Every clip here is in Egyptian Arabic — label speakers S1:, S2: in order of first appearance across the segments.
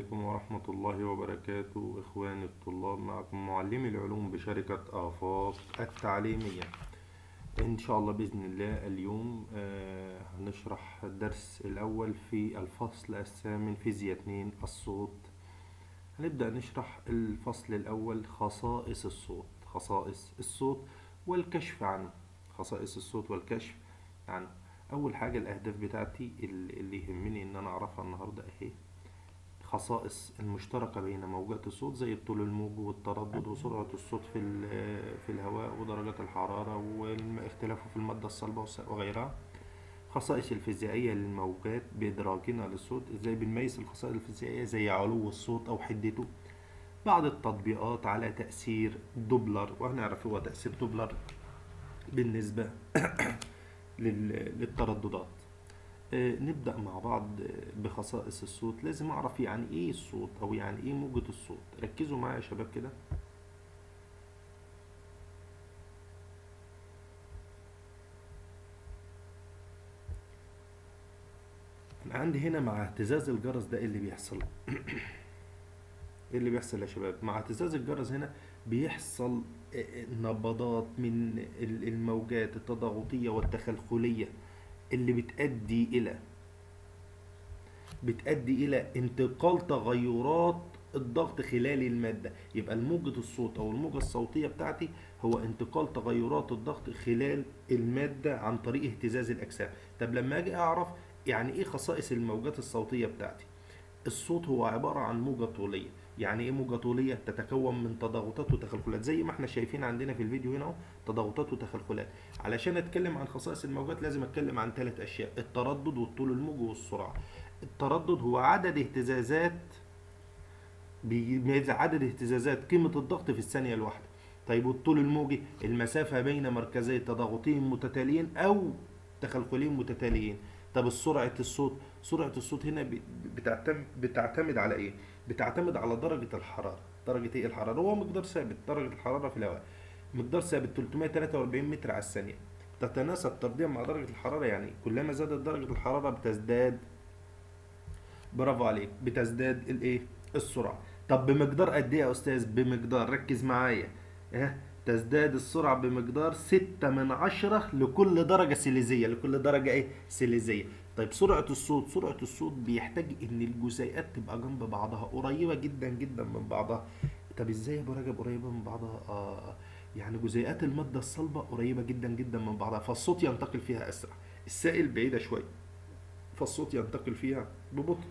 S1: عليكم ورحمة الله وبركاته إخواني الطلاب معكم معلمي العلوم بشركة آفاق التعليمية إن شاء الله بإذن الله اليوم آه، هنشرح الدرس الأول في الفصل الثامن فيزياء 2 الصوت هنبدأ نشرح الفصل الأول خصائص الصوت خصائص الصوت والكشف عنه خصائص الصوت والكشف عنه أول حاجة الأهداف بتاعتي اللي يهمني إن أنا أعرفها النهاردة أهي خصائص المشتركة بين موجات الصوت زي الطول الموجي والتردد وسرعة الصوت في ال- في الهواء ودرجة الحرارة واختلافه في المادة الصلبة وس- وغيرها خصائص الفيزيائية للموجات بإدراكنا للصوت ازاي بنميز الخصائص الفيزيائية زي علو الصوت أو حدته بعض التطبيقات على تأثير دوبلر وهنعرف هو تأثير دوبلر بالنسبة لل- للترددات آه، نبدأ مع بعض آه، بخصائص الصوت لازم أعرف يعني إيه الصوت أو يعني إيه موجة الصوت ركزوا معايا يا شباب كده أنا عندي هنا مع اهتزاز الجرس ده إيه اللي بيحصل إيه اللي بيحصل يا شباب مع اهتزاز الجرس هنا بيحصل آه، آه، نبضات من ال- الموجات التضاغطية والتخلخلية اللي بتؤدي إلى بتؤدي إلى انتقال تغيرات الضغط خلال المادة يبقى الموجة الصوت أو الموجة الصوتية بتاعتي هو انتقال تغيرات الضغط خلال المادة عن طريق اهتزاز الأجسام طب لما أجي أعرف يعني إيه خصائص الموجات الصوتية بتاعتي الصوت هو عبارة عن موجة طولية يعني ايه موجة طولية تتكون من تضاغطات وتخلخلات زي ما احنا شايفين عندنا في الفيديو هنا اهو تضاغطات وتخلخلات علشان اتكلم عن خصائص الموجات لازم اتكلم عن ثلاث اشياء التردد والطول الموجي والسرعة التردد هو عدد اهتزازات بيميز عدد اهتزازات قيمة الضغط في الثانية الواحدة طيب والطول الموجي المسافة بين مركزي تضاغطين متتاليين أو تخلخلين متتاليين طب سرعة الصوت سرعة الصوت هنا ب- بتعتمد بتعتمد على ايه بتعتمد على درجة الحرارة درجة ايه الحرارة هو مقدار ثابت درجة الحرارة في الهواء مقدار ثابت 343 متر على الثانية تتناسب تربيع مع درجة الحرارة يعني كلما زادت درجة الحرارة بتزداد برافو عليك بتزداد الايه السرعه طب بمقدار قد ايه يا استاذ بمقدار ركز معايا ها تزداد السرعه بمقدار ستة من عشرة لكل درجه سيليزيه لكل درجه ايه سيليزيه طيب سرعه الصوت سرعه الصوت بيحتاج ان الجزيئات تبقى جنب بعضها قريبه جدا جدا من بعضها طب ازاي يا ابو رجب قريبه من بعضها اه يعني جزيئات الماده الصلبه قريبه جدا جدا من بعضها فالصوت ينتقل فيها اسرع السائل بعيده شويه فالصوت ينتقل فيها ببطء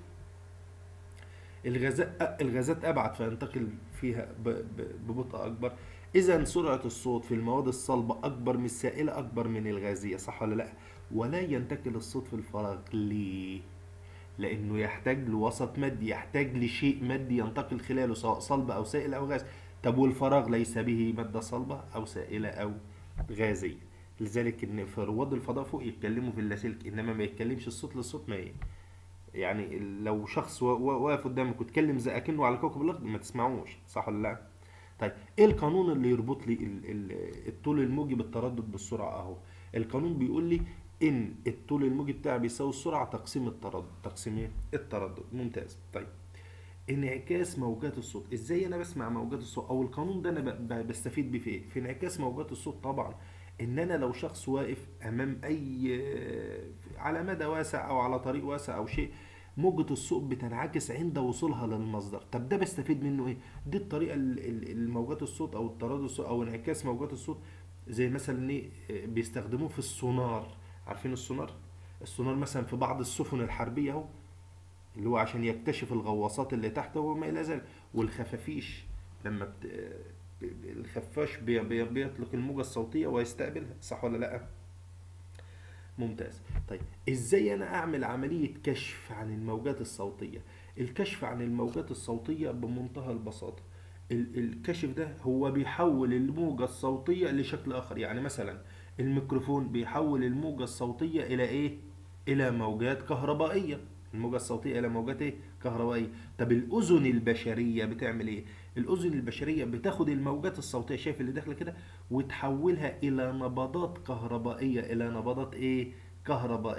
S1: الغازات الغازات ابعد فينتقل فيها ب- ب- ببطء اكبر اذا سرعه الصوت في المواد الصلبه اكبر من السائله اكبر من الغازيه صح ولا لا ولا ينتقل الصوت في الفراغ ليه لانه يحتاج لوسط مادي يحتاج لشيء مادي ينتقل خلاله سواء صلب او سائل او غاز طب والفراغ ليس به ماده صلبه او سائله او غازيه لذلك ان في رواد الفضاء فوق يتكلموا في اللاسلكي انما ما يتكلمش الصوت للصوت ما ي- يعني لو شخص وا- وا- واقف قدامك واتكلم زي اكنه على كوكب الارض ما تسمعوش صح ولا لا طيب ايه القانون اللي يربط لي ال- ال- الطول الموجي بالتردد بالسرعه اهو القانون بيقول لي ان الطول الموجي بتاعي بيساوي السرعه تقسيم التردد تقسيم ايه التردد ممتاز طيب انعكاس موجات الصوت ازاي انا بسمع موجات الصوت او القانون ده انا ب- ب- بستفيد بيه في ايه في انعكاس موجات الصوت طبعا ان انا لو شخص واقف امام اي على مدى واسع او على طريق واسع او شيء موجة الصوت بتنعكس عند وصولها للمصدر طب ده بستفيد منه ايه دي الطريقة ال- ال- الموجات الصوت او التردد الصوت او انعكاس موجات الصوت زي مثلا ايه بيستخدموه في السونار عارفين السونار السونار مثلا في بعض السفن الحربية اهو اللي هو عشان يكتشف الغواصات اللي تحته وما الى ذلك والخفافيش لما بت... ب- ب- الخفاش بي... بي... بيطلق الموجة الصوتية ويستقبلها صح ولا لا ممتاز طيب ازاي انا اعمل عملية كشف عن الموجات الصوتية الكشف عن الموجات الصوتية بمنتهى البساطة ال- الكشف ده هو بيحول الموجة الصوتية لشكل اخر يعني مثلا الميكروفون بيحول الموجة الصوتية الى ايه الى موجات كهربائية الموجة الصوتية الى موجات ايه كهربائية طب الاذن البشرية بتعمل ايه الاذن البشرية بتاخد الموجات الصوتية شايف اللي داخله كده وتحولها الى نبضات كهربائية الى نبضات ايه كهربائية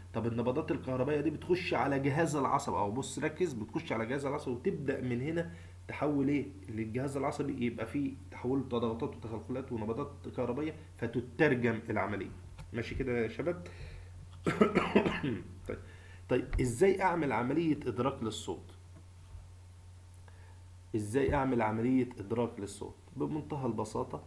S1: طب النبضات الكهربائيه دي بتخش على جهاز العصب او بص ركز بتخش على جهاز العصب وتبدا من هنا تحول ايه للجهاز العصبي يبقى فيه تحول تضغطات وتخلخلات ونبضات كهربائيه فتترجم العمليه ماشي كده يا شباب طيب طيب ازاي اعمل عمليه ادراك للصوت ازاي اعمل عمليه ادراك للصوت بمنتهى البساطه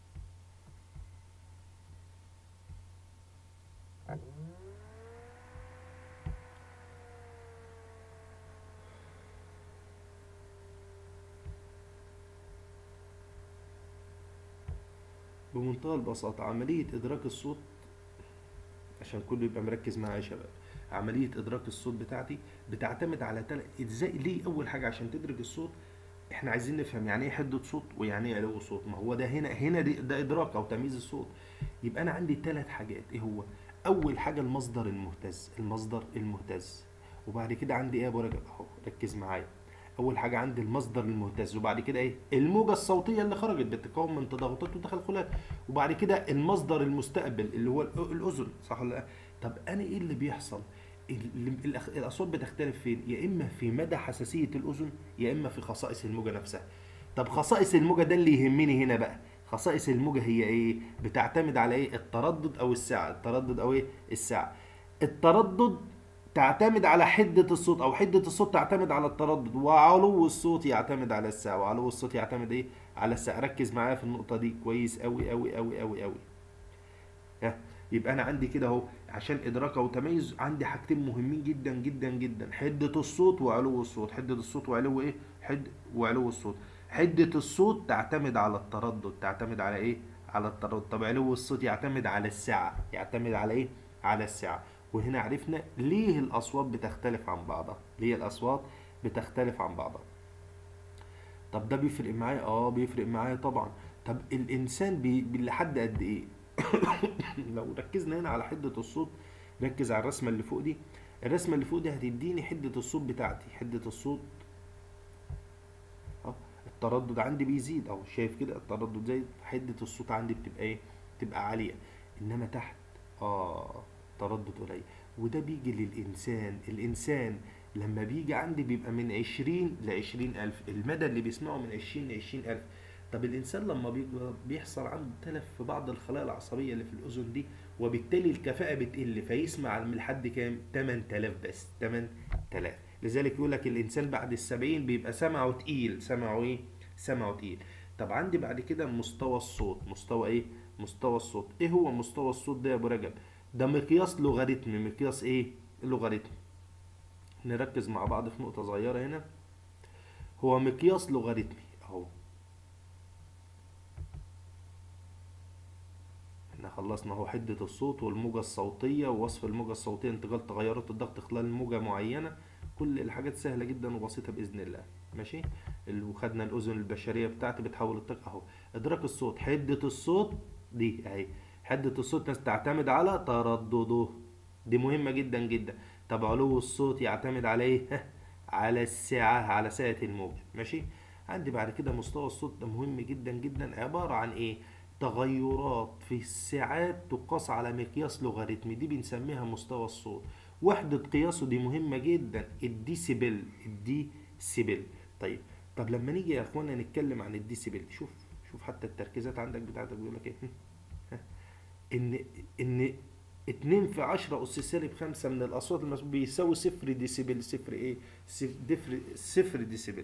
S1: بمنتهى البساطة عملية إدراك الصوت عشان كله يبقى مركز معايا يا شباب عملية إدراك الصوت بتاعتي بتعتمد على تل... إزاي ليه أول حاجة عشان تدرك الصوت إحنا عايزين نفهم يعني إيه حدة صوت ويعني إيه علو صوت ما هو ده هنا هنا دي ده إدراك أو تمييز الصوت يبقى أنا عندي ثلاث حاجات إيه هو أول حاجة المصدر المهتز المصدر المهتز وبعد كده عندي إيه يا أبو رجب أهو ركز معايا اول حاجه عندي المصدر المهتز وبعد كده ايه الموجه الصوتيه اللي خرجت بتتكون من تضاغطات وتخلخلات وبعد كده المصدر المستقبل اللي هو الأ- الاذن صح ولا لا طب انا ايه اللي بيحصل ال- ال- الأخ- الاصوات بتختلف فين يا اما في مدى حساسيه الاذن يا اما في خصائص الموجه نفسها طب خصائص الموجه ده اللي يهمني هنا بقى خصائص الموجه هي ايه بتعتمد على ايه التردد او السعه التردد او ايه السعه التردد تعتمد على حدة الصوت أو حدة الصوت تعتمد على التردد وعلو الصوت يعتمد على الساعة وعلو الصوت يعتمد إيه على الساعة ركز معايا في النقطة دي كويس أوي أوي أوي أوي أوي ها يبقى أنا عندي كده أهو عشان إدراك أو تميز عندي حاجتين مهمين جدا جدا جدا حدة الصوت وعلو الصوت حدة الصوت وعلو إيه حد وعلو الصوت حدة الصوت تعتمد على التردد تعتمد على إيه على التردد طب علو الصوت يعتمد على السعة يعتمد على إيه على السعة وهنا عرفنا ليه الأصوات بتختلف عن بعضها ليه الأصوات بتختلف عن بعضها طب ده بيفرق معايا اه بيفرق معايا طبعا طب الإنسان بي... بي- لحد قد إيه لو ركزنا هنا على حدة الصوت ركز على الرسمة اللي فوق دي الرسمة اللي فوق دي هتديني حدة الصوت بتاعتي حدة الصوت اه التردد عندي بيزيد اهو شايف كده التردد زايد حدة الصوت عندي بتبقى ايه بتبقى عالية انما تحت اه تردد قليل وده بيجي للإنسان الإنسان لما بيجي عندي بيبقى من عشرين لعشرين ألف المدى اللي بيسمعه من عشرين لعشرين ألف طب الإنسان لما بيبقى بيحصل عنده تلف في بعض الخلايا العصبية اللي في الأذن دي وبالتالي الكفاءة بتقل فيسمع من لحد كام 8000 بس 8000 لذلك يقول لك الإنسان بعد السبعين بيبقى سمعه تقيل سمعه إيه سمعه تقيل طب عندي بعد كده مستوى الصوت مستوى إيه مستوى الصوت إيه هو مستوى الصوت ده يا أبو رجب ده مقياس لوغاريتمي مقياس ايه لوغاريتمي نركز مع بعض في نقطة صغيرة هنا هو مقياس لوغاريتمي اهو احنا خلصنا اهو حدة الصوت والموجة الصوتية ووصف الموجة الصوتية انتقال تغيرات الضغط خلال موجة معينة كل الحاجات سهلة جدا وبسيطة بإذن الله ماشي ال- وخدنا الأذن البشرية بتاعتي بتحول الطاقة اهو إدراك الصوت حدة الصوت دي اهي حدة الصوت تعتمد على تردده دي مهمة جدا جدا طب علو الصوت يعتمد على ايه على السعة على سعة الموجة ماشي عندي بعد كده مستوى الصوت ده مهم جدا جدا عبارة عن ايه تغيرات في الساعات تقاس على مقياس لوغاريتمي دي بنسميها مستوى الصوت وحدة قياسه دي مهمة جدا الديسيبل الديسيبل طيب طب لما نيجي يا اخوانا نتكلم عن الديسيبل شوف شوف حتى التركيزات عندك بتاعتك بيقول لك ايه ان ان 2 في 10 اس سالب 5 من الاصوات المسموعه بيساوي صفر ديسيبل صفر ايه صفر دفر صفر ديسيبل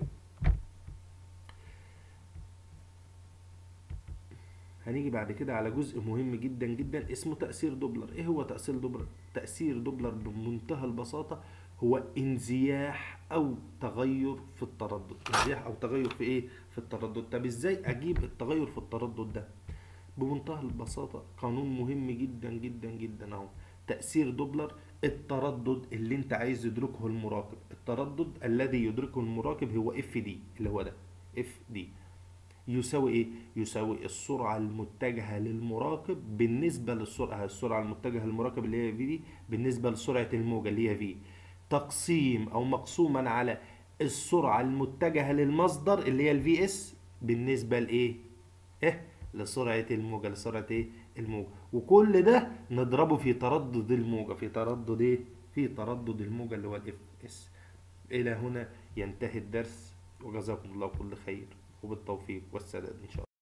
S1: هنيجي بعد كده على جزء مهم جدا جدا اسمه تأثير دوبلر ايه هو تأثير دوبلر تأثير دوبلر بمنتهى البساطة هو انزياح او تغير في التردد انزياح او تغير في ايه في التردد طب ازاي اجيب التغير في التردد ده بمنتهى البساطة قانون مهم جدا جدا جدا اهو تأثير دوبلر التردد اللي انت عايز يدركه المراقب التردد الذي يدركه المراقب هو اف دي اللي هو ده اف دي يساوي ايه يساوي السرعة المتجهة للمراقب بالنسبة للسرعة السرعة المتجهة للمراقب اللي هي في دي بالنسبة لسرعة الموجة اللي هي في تقسيم او مقسوما على السرعة المتجهة للمصدر اللي هي الفي اس بالنسبة لايه ايه لسرعة الموجة لسرعة ايه الموجة وكل ده نضربه في تردد الموجة في تردد ايه في تردد الموجة اللي هو الاف اس الى هنا ينتهي الدرس وجزاكم الله كل خير وبالتوفيق والسداد ان شاء الله